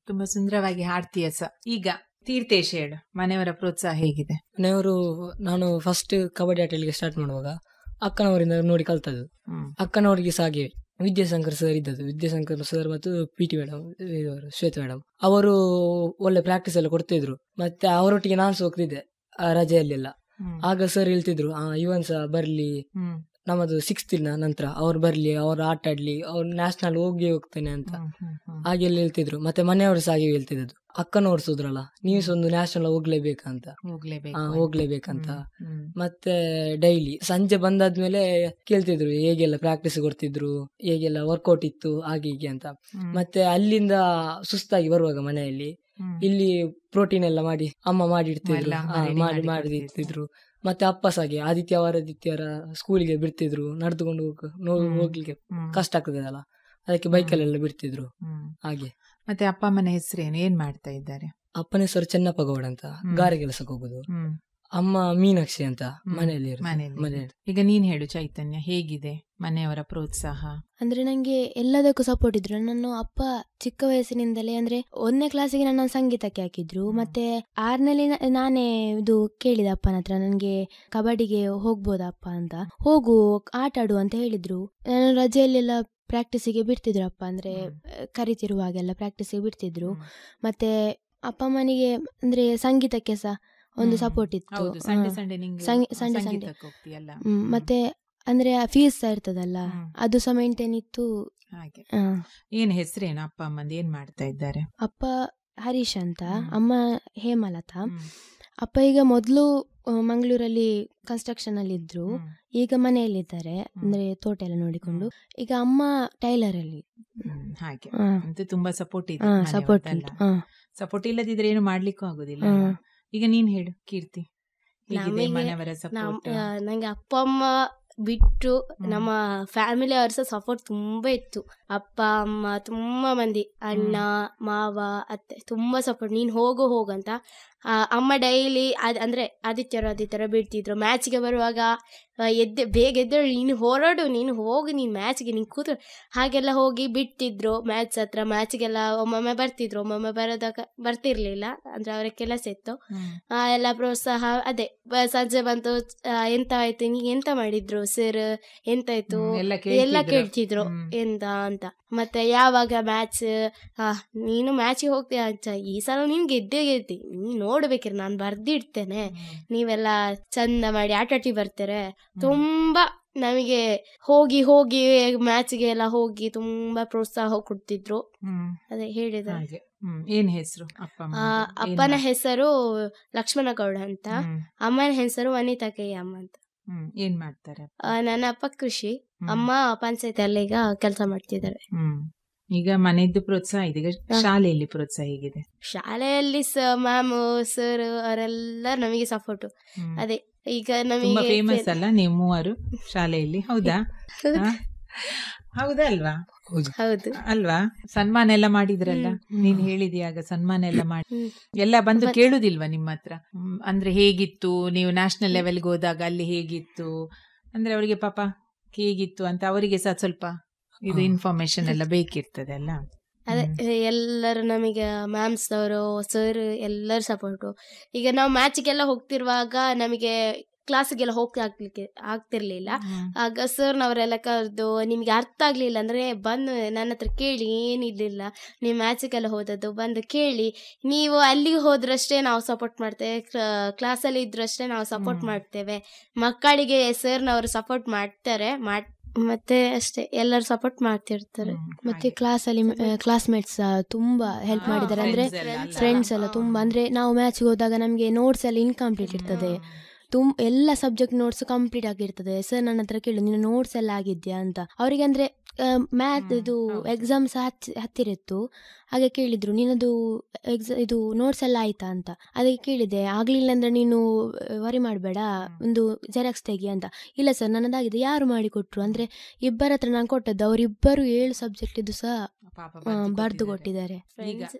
ತುಂಬಾ ಸುಂದರವಾಗಿ ಹಾಡ್ತೀಯ ಸ ಈಗ ತೀರ್ಥೇಶ್ ಹೇಳು ಮನೆಯವರ ಪ್ರೋತ್ಸಾಹ ಹೇಗಿದೆ ಮನೆಯವರು ನಾನು ಫಸ್ಟ್ ಕಬಡ್ಡಿ ಆಟ ಆಡ್ಲಿಕ್ಕೆ ಸ್ಟಾರ್ಟ್ ಮಾಡುವಾಗ ಅಕ್ಕನವರಿಂದ ನೋಡಿ ಕಲ್ತದ್ದು ಹ್ಮ್ ಅಕ್ಕನವರಿಗೆ ಸಹ ಹಾಗೆ ವಿದ್ಯಾಶಂಕರ್ ಸರ್ ಇದ್ದದ್ದು ವಿದ್ಯಾಶಂಕರ್ ಸರ್ ಮತ್ತು ಪಿ ಟಿ ಮೇಡಮ್ ಇವರು ಶ್ವೇತ ಮೇಡಮ್ ಅವರು ಒಳ್ಳೆ ಪ್ರಾಕ್ಟೀಸ್ ಎಲ್ಲ ಕೊಡ್ತಿದ್ರು ಮತ್ತೆ ಅವರೊಟ್ಟಿಗೆ ನಾನು ಸಹ ಹೋಗ್ತಿದ್ದೆ ಆ ರಜೆಯಲ್ಲೆಲ್ಲ ಹ್ಮ್. ಆಗ ಸರ್ ಹೇಳ್ತಿದ್ರು ಆ ಇವನ್ ಸಹ ಬರ್ಲಿ ಹ್ಮ್ ನಮ್ಮದು ಸಿಕ್ಸ್ತ್ ದಿನ ನಂತರ ಅವ್ರು ಬರ್ಲಿ ಅವ್ರು ಆಟ ಆಡ್ಲಿ ಅವ್ರು ನ್ಯಾಷನಲ್ ಹೋಗಿ ಹೋಗ್ತೇನೆ ಅಂತ ಹ್ಮ್, ಹ್ಮ್, ಹ್ಮ್. ಹಾಗೆಲ್ಲ ಹೇಳ್ತಿದ್ರು ಮತ್ತೆ ಮನೆಯವರು ಸಹ ಹಾಗೆ ಹೇಳ್ತಿದ್ದು ಅಕ್ಕನವ್ರು ಸುದ್ರಲ್ಲ ನೀವು ಸಹ ಒಂದು ನ್ಯಾಷನಲ್ ಹೋಗ್ಲೇಬೇಕಂತ ಹೋಗ್ಲೇಬೇಕು ಆ, ಅಂತ. ಹೋಗ್ಲೇಬೇಕಂತ ಹ್ಮ್, ಹ್ಮ್. ಮತ್ತೆ ಡೈಲಿ ಸಂಜೆ ಬಂದಾದ್ಮೇಲೆ ಕೇಳ್ತಿದ್ರು ಹೇಗೆಲ್ಲ ಪ್ರಾಕ್ಟೀಸ್ ಕೊಡ್ತಿದ್ರು ಹೇಗೆಲ್ಲ ವರ್ಕೌಟ್ ಇತ್ತು ಹಾಗೆ ಹೀಗೆ ಅಂತ ಹ್ಮ್. ಮತ್ತೆ ಅಲ್ಲಿಂದ ಸುಸ್ತಾಗಿ ಬರುವಾಗ ಮನೆಯಲ್ಲಿ ಹ್ಮ್. ಇಲ್ಲಿ ಪ್ರೋಟೀನ್ ಎಲ್ಲ ಮಾಡಿ ಅಮ್ಮ ಮಾಡಿ ಇಡ್ತಿದ್ರು ಎಲ್ಲ ಆ, ready ಮಾಡಿ ಮಾಡಿ ಮಾಡಿ ಕೊಡ್ತಿದ್ರು. ಇಡ್ತಿದ್ರು ಮತ್ತೆ ಅಪ್ಪ ಸಹ ಹಾಗೆ ಆದಿತ್ಯವಾರ ಆದಿತ್ಯವಾರ ಸ್ಕೂಲಿಗೆ ಬಿಡ್ತಿದ್ರು ನಡೆದುಕೊಂಡು ಹೋಗ್ ನೋ- ಹ್ಮ್. ಹೋಗ್ಲಿಕ್ಕೆ ಹ್ಮ್. ಕಷ್ಟ ಆಗ್ತದಲ್ಲ ಅದಕ್ಕೆ ಬೈಕಲ್ಲೆಲ್ಲ ಬಿಡ್ತಿದ್ರು ಹ್ಮ್. ಹಾಗೆ ಮತ್ತೆ ಅಪ್ಪ ಅಮ್ಮನ ಹೆಸರೇನು ಏನ್ ಮಾಡ್ತಾ ಇದ್ದಾರೆ ಅಪ್ಪನ ಹೆಸರು ಚೆನ್ನಪ್ಪ ಗೌಡ ಅಂತ ಹ್ಮ್. ಗಾರೆ ಕೆಲಸಕ್ಕೆ ಹೋಗುದು ಹ್ಮ್. ಅಮ್ಮ ಮೀನಾಕ್ಷಿ ಅಂತ ಹ್ಮ್. ಮನೆಯಲ್ಲಿ ಇರೋದು. ಮನೆಯಲ್ಲಿ. ಮನೆಯಲ್ಲಿ ಈಗ ನೀನ್ ಹೇಳು ಚೈತನ್ಯ ಹೇಗಿದೆ ಮನೆಯವರ ಪ್ರೋತ್ಸಾಹ ಅಂದ್ರೆ ನಂಗೆ ಎಲ್ಲದಕ್ಕೂ ಸಪೋರ್ಟ್ ಇದ್ರು ನನ್ನ ಅಪ್ಪ ಚಿಕ್ಕ ವಯಸ್ಸಿನಿಂದಲೇ ಅಂದ್ರೆ ಒಂದನೇ ಕ್ಲಾಸಿಗೆ ನನ್ನ ಸಂಗೀತಕ್ಕೆ ಹಾಕಿದ್ರು ಹ್ಮ್. ಮತ್ತೆ ಆರನಲ್ಲಿ ನಾನೇ ಇದು ಕೇಳಿದೆ ಅಪ್ಪನ ಹತ್ರ ನನಗೆ ಕಬಡ್ಡಿಗೆ ಹೋಗ್ಬೋದಾ ಅಪ್ಪ ಅಂತ ಹೋಗು ಆಟ ಆಡು ಅಂತ ಹೇಳಿದ್ರು ನಾನು ರಜೆಯಲ್ಲೆಲ್ಲ ಪ್ರಾಕ್ಟೀಸಿಗೆ ಬಿಡ್ತಿದ್ರು ಅಪ್ಪ ಅಂದ್ರೆ ಹ್ಮ್. ಕರಿತಿರುವಾಗೆಲ್ಲ ಪ್ರಾಕ್ಟೀಸಿಗೆ ಬಿಡ್ತಿದ್ರು ಹ್ಮ್. ಮತ್ತೆ ಅಪ್ಪ ಅಮ್ಮನಿಗೆ ಅಂದ್ರೆ ಸಂಗೀತಕ್ಕೆ ಸಹ ಒಂದು ಹ್ಮ್. ಸಪೋರ್ಟ್ ಇತ್ತು ಹೌದು ಸಂಡೆ ಹಾ. ಸಂಡೆ ನಿಂಗೆ ಸಂಗಿ- ಸಂಡೆ ಸಂಡೆ. ಸಂಗೀತಕ್ಕೆ ಹೋಗ್ತೀಯಲ್ಲ ಹ್ಮ್, ಹ್ಮ್. ಮತ್ತೆ ಅಂದ್ರೆ ಫೀಸ್ ಸಹ ಇರ್ತದಲ್ಲ ಹ್ಮ್. ಅದು ಸಹ ಮೇಂಟೈನ್ ಇತ್ತು ಹಾಗೆ ಆ, ಏನ್ ಹೆಸರೇನು ಅಪ್ಪ ಅಮ್ಮಂದು ಏನ್ ಮಾಡ್ತಾ ಇದ್ದಾರೆ ಅಪ್ಪ ಹರೀಶ್ ಅಂತ ಹ್ಮ್. ಅಮ್ಮ ಹೇಮಲತಾ ಹ್ಮ್. ಅಪ್ಪ ಈಗ ಮೊದಲು ಮಂಗಳೂರಲ್ಲಿ ಕನ್ಸ್ಟ್ರಕ್ಷನ್ ಅಲ್ಲಿ ಇದ್ರು ಹ್ಮ್. ಈಗ ಮನೆಯಲ್ಲಿದ್ದಾರೆ ಅಂದ್ರೆ ತೋಟ ಎಲ್ಲ ನೋಡಿಕೊಂಡು ಈಗ ಅಮ್ಮ ಟೈಲರ್ ಅಲ್ಲಿ ಹ್ಮ್. ಹಾಗೆ ಆ, ಅಂತೂ ತುಂಬಾ ಸಪೋರ್ಟ್ ಇದೆ ಆ, ಸಪೋರ್ಟ್ ಉಂಟು ಆ. ಸಪೋರ್ಟ್ ಇಲ್ಲದಿದ್ರೆ ಏನು ಮಾಡ್ಲಿಕ್ಕೂ ಆಗುದಿಲ್ಲ ಹಾ. ಅಲ್ವಾ? ಈಗ ನೀನ್ ಹೇಳು ಕೀರ್ತಿ ಹೇಗಿದೆ ನಮಗೆ- ಮನೆಯವರ ನಮ್ ಸಪೋರ್ಟ್ ಆ, ನಂಗೆ ಅಪ್ಪ ಅಮ್ಮ ಬಿಟ್ಟು ಹ್ಮ್. ನಮ್ಮ ಫ್ಯಾಮಿಲಿ ಅವ್ರ ಸಹ ಸಪೋರ್ಟ್ ತುಂಬಾ ಇತ್ತು ಅಪ್ಪ ಅಮ್ಮ ತುಂಬಾ ಮಂದಿ ಅಣ್ಣ ಮಾವ ಅತ್ತೆ ತುಂಬಾ ಸಪೋರ್ಟ್ ನೀನ್ ಹೋಗು ಹೋಗಂತ ಆ, ಅಮ್ಮ ಡೈಲಿ ಅಂದ್ರೆ ಆದಿತ್ಯರ ಆದಿತ್ಯರ ಬಿಡ್ತಿದ್ರು ಮ್ಯಾಚ್ಗೆ ಬರುವಾಗ ಆ, ಎದ್ದೆ ಬೇಗ ಎದ್ದೇಳು ನೀನು ಹೊರಡು ನೀನು ಹೋಗು ನೀನು ಮ್ಯಾಚ್ಗೆ ನೀನು ಕೂತು ಹಾಗೆಲ್ಲ ಹೋಗಿ ಬಿಡ್ತಿದ್ರು ಮ್ಯಾಚ್ ಹತ್ರ ಮ್ಯಾಚ್ಗೆಲ್ಲ ಒಮ್ಮೊಮ್ಮೆ ಬರ್ತಿದ್ರು ಒಮ್ಮೊಮ್ಮೆ ಬರೋದಾಗ ಬರ್ತಿರ್ಲಿಲ್ಲ ಅಂದ್ರೆ ಅವರ ಕೆಲಸ ಇತ್ತು ಆ, ಎಲ್ಲ ಪ್ರೋತ್ಸಾಹ ಅದೇ ಬ- ಸಂಜೆ ಬಂತು ಆ, ಎಂತ ಆಯ್ತು ನೀ ಎಂತ ಮಾಡಿದ್ರು ಸರ್ ಎಂತ ಆಯ್ತು ಹ್ಮ್, ಎಲ್ಲ ಎಲ್ಲ ಕೇಳ್ತಿದ್ರು. ಕೇಳ್ತಿದ್ರು ಹ್ಮ್. ಎಂತ ಅಂತ ಮತ್ತೆ ಯಾವಾಗ ಮ್ಯಾಚ್ ನೀನು ಮ್ಯಾಚಿಗೆ ಹೋಗ್ತೀಯ ಅಂತ ಈ ಸಲ ನೀನ್ ಗೆದ್ದೇ ಗೆದ್ದಿ ನೀನ್ ನೋಡ್ಬೇಕಿರ ನಾನು ಬರ್ದಿಡ್ತೇನೆ ನೀವೆಲ್ಲ ಚಂದ ಮಾಡಿ ಆಟ ಆಟಿ ಬರ್ತಾರೆ ತುಂಬಾ ನಮಗೆ ಹೋಗಿ ಹೋಗಿ ಮ್ಯಾಚ್ಗೆ ಎಲ್ಲ ಹೋಗಿ ತುಂಬಾ ಪ್ರೋತ್ಸಾಹ ಕೊಡ್ತಿದ್ರು ಹ್ಮ್. ಅದೇ ಹೇಳಿದ ಹಾಗೆ ಹ್ಮ್. ಏನ್ ಹೆಸರು ಅಪ್ಪ ಆ, ಅಮ್ಮಂದು? ಏನ್ ಅಪ್ಪನ ಮಾಡ್- ಹೆಸರು ಲಕ್ಷ್ಮಣ ಗೌಡ ಅಂತ ಹ್ಮ್. ಅಮ್ಮನ ಹೆಸರು ವನಿತಾ ಕೈ ಅಮ್ಮ ಅಂತ ಹ್ಮ್. ಏನ್ ಮಾಡ್ತಾರೆ ಅಪ್ಪ? ಆ, ನನ್ನ ಅಪ್ಪ ಕೃಷಿ ಹ್ಮ್. ಅಮ್ಮ ಪಂಚಾಯತ್ ಅಲ್ಲಿ ಈಗ ಕೆಲಸ ಮಾಡ್ತಿದ್ದಾರೆ ಹ್ಮ್ ಈಗ ಮನೆಯದ್ದು ಪ್ರೋತ್ಸಾಹ ಇದೆ ಈಗ ಹಾ. ಶಾಲೆಯಲ್ಲಿ ಪ್ರೋತ್ಸಾಹ ಹೇಗಿದೆ ಶಾಲೆಯಲ್ಲಿ ಸ ಮ್ಯಾಮ್ ಸರ್ ಅವರೆಲ್ಲ ನಮಗೆ ಸಪೋರ್ಟ್ ಹ್ಮ್. ಅದೇ ಈಗ ತುಂಬಾ ನಮಗೆ ಫೇಮಸ್ ಅಲ್ಲ ನೀವು ಮೂವರು ಶಾಲೆಯಲ್ಲಿ ಹೌದಾ ಹಾ? ಹೌದಾ ಅಲ್ವಾ ಹೌದು ಹೌದು ಅಲ್ವಾ ಸನ್ಮಾನ ಎಲ್ಲ ಮಾಡಿದ್ರಲ್ಲ ಹ್ಮ್. ನೀನ್ ಹೇಳಿದ್ಯಾಗ ಸನ್ಮಾನ ಎಲ್ಲ ಮಾಡಿ ಹ್ಮ್. ಎಲ್ಲ ಬಂದು ಬ- ಕೇಳುದಿಲ್ವಾ ನಿಮ್ಮ ಹತ್ರ ಹ್ಮ್, ಅಂದ್ರೆ ಹೇಗಿತ್ತು ನೀವು ನ್ಯಾಷನಲ್ ಲೆವೆಲ್ಗೆ ಹೋದಾಗ ಅಲ್ಲಿ ಹೇಗಿತ್ತು ಅಂದ್ರೆ ಅವರಿಗೆ ಪಾಪ ಹೇಗಿತ್ತು ಅಂತ ಅವರಿಗೆ ಸಹ ಸ್ವಲ್ಪ ಇದು ಹಾ. ಇನ್ಫಾರ್ಮೇಶನ್ ಎಲ್ಲ ಬೇಕಿರ್ತದೆ ಅಲ್ಲ ಅದೇ ಹ್ಮ್. ಎಲ್ಲರೂ ನಮಗೆ ಮ್ಯಾಮ್ಸ್ ಅವರು ಸರ್ ಎಲ್ಲರೂ ಸಪೋರ್ಟು ಈಗ ನಾವು ಮ್ಯಾಚಿಗೆಲ್ಲ ಹೋಗ್ತಿರುವಾಗ ನಮಗೆ ಕ್ಲಾಸಿಗೆಲ್ಲ ಹೋಗಿ ಆಗ್ಲಿಕ್ಕೆ ಆಗ್ತಿರ್ಲಿಲ್ಲ ಹ್ಮ್. ಆಗ ಸರ್ನವರೆಲ್ಲ ಕರೆದು ನಿಮ್ಗೆ ಅರ್ಥ ಆಗ್ಲಿಲ್ಲ ಅಂದ್ರೆ ಬಂದು ನನ್ನ ಹತ್ರ ಕೇಳಿ ಏನಿರ್ಲಿಲ್ಲ ನೀವು ಮ್ಯಾಚಿಗೆಲ್ಲ ಹೋದದ್ದು ಬಂದು ಕೇಳಿ ನೀವು ಅಲ್ಲಿಗೆ ಹೋದ್ರಷ್ಟೇ ನಾವು ಸಪೋರ್ಟ್ ಮಾಡ್ತೇವೆ ಕ್ಲಾಸಲ್ಲಿ ಇದ್ರಷ್ಟೇ ನಾವು ಸಪೋರ್ಟ್ ಹ್ಮ್. ಮಾಡ್ತೇವೆ ಮಕ್ಕಳಿಗೆ ಸರ್ನವರು ಸಪೋರ್ಟ್ ಮಾಡ್ತಾರೆ ಮಾಡ್ ಮತ್ತೆ ಅಷ್ಟೇ ಎಲ್ಲರೂ ಸಪೋರ್ಟ್ ಮಾಡ್ತಿರ್ತಾರೆ ಹ್ಮ್, ಮತ್ತೆ ಹಾಗೆ. ಕ್ಲಾಸ್ ಅಲ್ಲಿ ಕ್ಲಾಸ್ಮೇಟ್ಸ್ ತುಂಬಾ ಹೆಲ್ಪ್ ಹಾ, ಮಾಡಿದ್ದಾರೆ ಅಂದ್ರೆ friends ಎಲ್ಲ ಅಲ್ಲ? ಫ್ರೆಂಡ್ಸ್ ಎಲ್ಲ ತುಂಬಾ ಅಂದ್ರೆ ನಾವು ಮ್ಯಾಚ್ಗೆ ಹೋದಾಗ ನಮಗೆ ನೋಟ್ಸ್ ಎಲ್ಲ ಇನ್ಕಂಪ್ಲೀಟ್ ಇರ್ತದೆ ತುಂಬ ಎಲ್ಲ ಸಬ್ಜೆಕ್ಟ್ ನೋಟ್ಸ್ ಕಂಪ್ಲೀಟ್ ಆಗಿರ್ತದೆ ಸರ್ ನನ್ನ ಹತ್ರ ಕೇಳು ನಿನ್ನ ನೋಟ್ಸ್ ಎಲ್ಲ ಆಗಿದ್ಯಾ ಅಂತ ಅವರಿಗೆ ಅಂದ್ರೆ ಮ್ಯಾಥ್ ಹ್ಮ್, ಇದು ಹೌದು. ಎಕ್ಸಾಮ್ಸ್ ಹತ್ತಿರ ಇತ್ತು ಹಾಗೆ ಕೇಳಿದ್ರು ನಿನ್ನದು ಎಕ್ಸಾ ಇದು ನೋಟ್ಸ್ ಎಲ್ಲ ಆಯ್ತಾ ಅಂತ ಅದಕ್ಕೆ ಕೇಳಿದೆ ಆಗ್ಲಿಲ್ಲ ಅಂದ್ರೆ ನೀನು ವರಿ ಮಾಡಬೇಡ ಒಂದು ಜೆರಾಕ್ಸ್ ತೆಗಿ ಅಂತ ಇಲ್ಲ ಸರ್ ನನ್ನದಾಗಿದೆ ಯಾರು ಮಾಡಿಕೊಟ್ರು ಅಂದ್ರೆ ಇಬ್ಬರ ಹತ್ರ ನಾನು ಕೊಟ್ಟದ್ದು ಅವರಿಬ್ಬರು ಏಳು ಸಬ್ಜೆಕ್ಟ್ ಇದು ಸಹ ಪಾಪ ಬರೆದು ಬರ್ದು ಕೊಟ್ಟಿದ್ದಾರೆ ಈಗ Friends